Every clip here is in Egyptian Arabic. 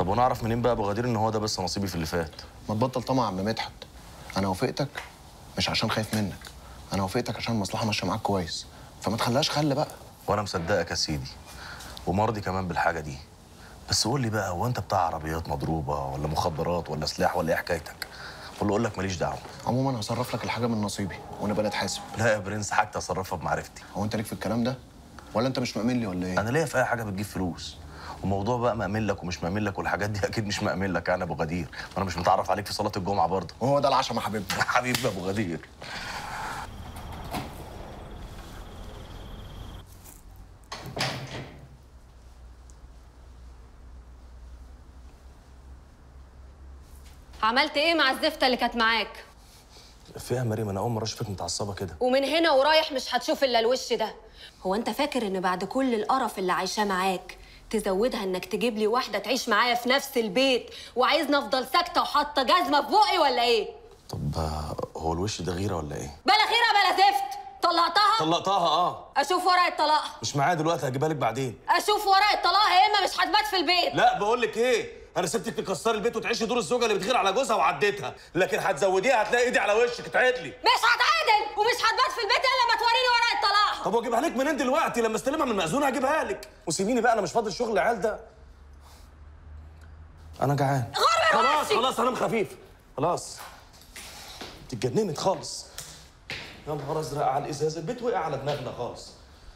طب وانا اعرف منين بقى ابو غدير ان هو ده بس نصيبي في اللي فات ما تبطل طمع يا عم مدحت انا وافقتك مش عشان خايف منك انا وافقتك عشان المصلحه ماشيه معاك كويس فما تخليهاش خل بقى وانا مصدقك يا سيدي ومرضي كمان بالحاجه دي بس قول لي بقى هو انت بتاع عربيات مضروبه ولا مخدرات ولا سلاح ولا ايه حكايتك ولا اقول لك ماليش دعوه عموما هصرف لك الحاجه من نصيبي ونبقى نتحاسب لا يا برنس حاجتي اصرفها بمعرفتي هو انت ليك في الكلام ده ولا انت مش مأمن لي ولا ايه انا ليا في اي حاجه بتجيب فلوس وموضوع بقى مأمن لك ومش مأمن لك والحاجات دي اكيد مش مأمن لك يعني يا ابو غدير وانا مش متعرف عليك في صلاه الجمعه برضه وهو ده العشم يا حبيبي حبيبي يا ابو غدير عملت ايه مع الزفته اللي كانت معاك فيها يا مريم انا اول مره اشوفك متعصبه كده ومن هنا ورايح مش هتشوف الا الوش ده هو انت فاكر ان بعد كل القرف اللي عايشاه معاك تزودها انك تجيب لي واحده تعيش معايا في نفس البيت وعايزني افضل ساكته وحاطه جزمه في بقي ولا ايه طب آه، هو الوش ده غيره ولا ايه بلا غيره بلا زفت طلقتها طلقتها اه اشوف ورقه طلاقها مش معايا دلوقتي هجيبها لك بعدين اشوف ورقه طلاقها يا اما مش هتبات في البيت لا بقول لك ايه انا سبتك تكسري البيت وتعيشي دور الزوجه اللي بتغير على جوزها وعديتها لكن هتزوديها هتلاقي ايدي على وشك اتعدلي مش هتعادل ومش هتبات في البيت الا لما توريني ورقه طلاقها طب واجيبها لك منين دلوقتي لما استلمها من المأذون هجيبها لك وسيبيني بقى انا مش فاضي الشغل العيال ده انا جعان غرب خلاص راسي. خلاص انام خفيف خلاص انت اتجننت خالص يا نهار ازرق على الازاز البيت وقع على دماغنا خالص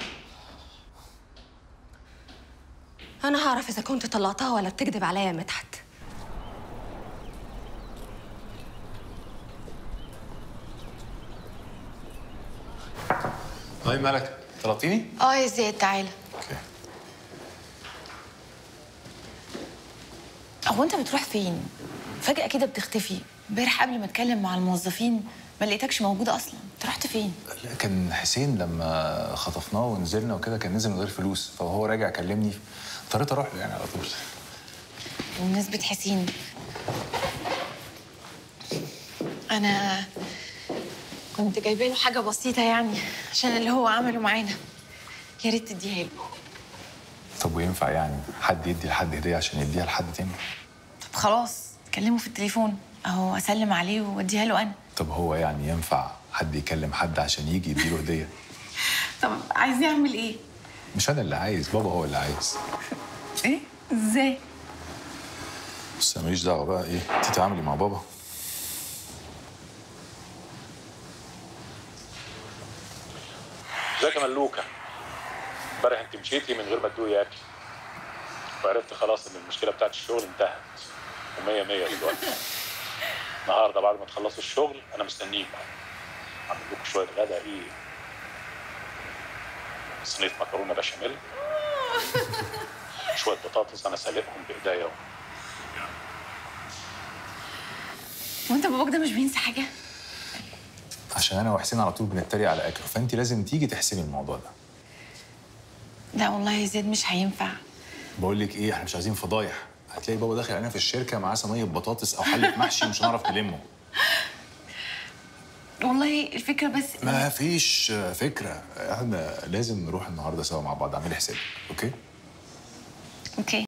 انا هعرف اذا كنت طلقتها ولا بتكذب عليا يا مدحت هاي مالك طلبتيني؟ اه يا زياد تعالى اوكي هو انت بتروح فين فجأة كده بتختفي امبارح قبل ما اتكلم مع الموظفين ما لقيتكش موجودة اصلا انت رحت فين لا كان حسين لما خطفناه ونزلنا وكده كان نزل من غير فلوس فهو راجع كلمني اضطريت اروح له يعني على طول بمناسبة حسين انا كنت جايبه له حاجة بسيطة يعني عشان اللي هو عمله معانا يا ريت تديها له طب وينفع يعني حد يدي لحد هديه عشان يديها لحد تاني؟ طب خلاص كلمه في التليفون اهو اسلم عليه واديها له انا طب هو يعني ينفع حد يكلم حد عشان يجي يديله هديه؟ طب عايز يعمل ايه مش انا اللي عايز بابا هو اللي عايز ايه ازاي بس أنا ماليش دعوه بقى ايه انت تتعاملي مع بابا ازيك يا ملوكة؟ امبارح انت مشيتي من غير ما تدوقي اكل وعرفت خلاص ان المشكلة بتاعت الشغل انتهت ومية مية دلوقتي النهاردة بعد ما تخلصوا الشغل انا مستنيكم اعمل لكم شوية غدا ايه صينية مكرونة بشاميل شوية بطاطس انا سالقهم بايديا وانت باباك ده مش بينسى حاجة عشان انا وحسين على طول بنتريق على اكله فانت لازم تيجي تحسمي الموضوع ده لا والله يا زياد مش هينفع بقول لك ايه احنا مش عايزين فضايح هتلاقي بابا داخل علينا في الشركه معاه صينيه بطاطس او حله محشي مش هنعرف نلمه والله الفكرة بس ما فيش فكره احنا لازم نروح النهارده سوا مع بعض اعملي حسابك اوكي اوكي